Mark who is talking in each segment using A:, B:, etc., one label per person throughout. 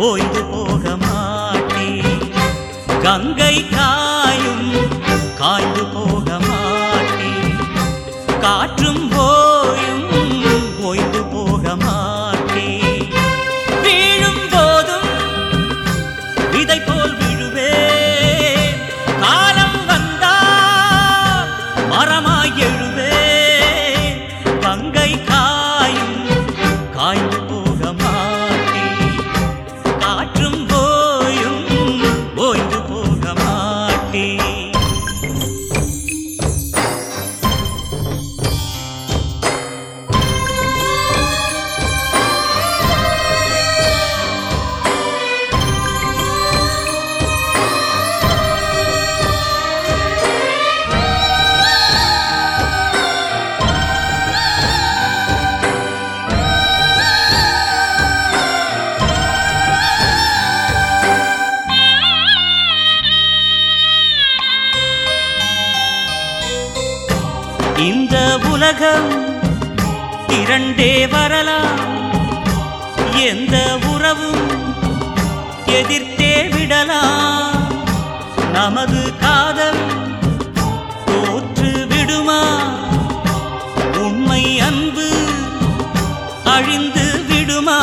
A: ஓய்ந்து போக மாட்டேன் கங்கை காயும் காய்ந்து போக மாட்டேன் காற்றும் ஓயும் ஓய்ந்து போக மாட்டேன் வீழும் போதும் விதை போல் விழுவேன் காலம் வந்தால் மரமாய் எழுவேன் கங்கை காயும் காய்ந்து போக மாட்டேன் காற்றும் போயும் ஓய்ந்து போக மாட்டேன் இந்த உலகம் திரண்டே வரலாம் எந்த உறவும் எதிர்த்தே விடலாம் நமது காதல் தோற்று விடுமா உண்மை அன்பு அழிந்து விடுமா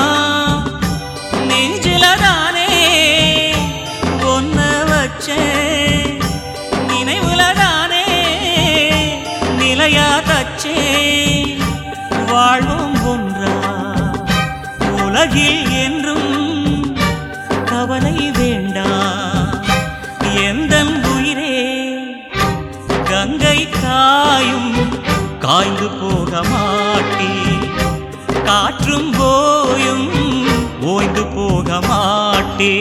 A: நெஞ்சிலதானே ஒன்ன வச்சேன் நினைவுலதானே நிலையா தச்சே வாழ்வும் ஒன்றா உலகில் என்றும் கவலை வேண்டாம் எந்த உயிரே கங்கை காயும் காய்ந்து போக மாட்டே காற்றும் போயும் ஓய்ந்து போக மாட்டே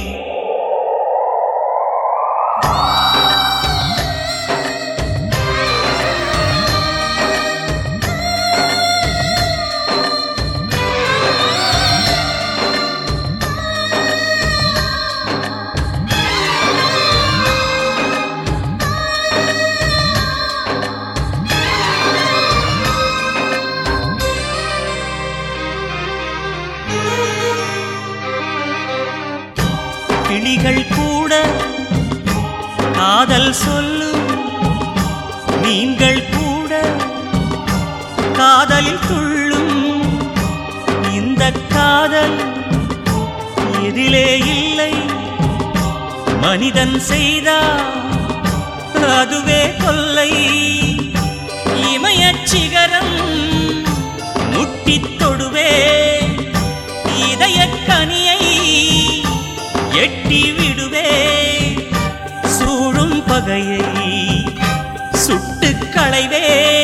A: கிளிகள் கூட காதல் சொல்லும் மீன்கள் கூட காதலில் துள்ளும் இந்த காதல் எதிலே இல்லை மனிதன் செய்தா அதுவே கொல்லை இமயச் சிகரம் முட்டித் தொடுவே இதயக் கனியை எட்டி விடுவே சூழும் பகையை சுட்டு களைவே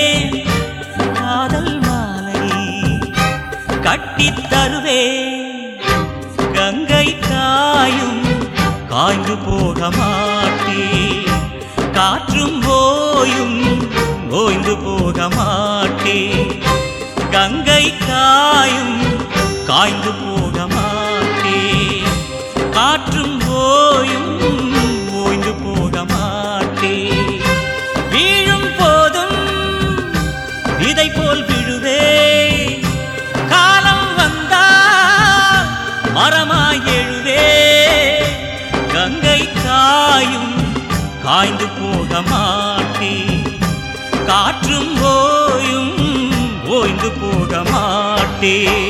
A: காதல் மாலை கட்டித் தருவே கங்கை காயும் காய்ந்து போக மாட்டே காற்றும் ஓயும் ஓய்ந்து போக மாட்டே கங்கை காயும் காய்ந்து போக மாட்டே காற்றும் ஓயும் ஓய்ந்து போக மாட்டே வீழும் போதும் விதை போல் விழுவே காலம் வந்தா மரமாய் எழுவே கங்கை காயும் காய்ந்து போக மாட்டே காற்றும் ஓயும் ஓய்ந்து போக மாட்டே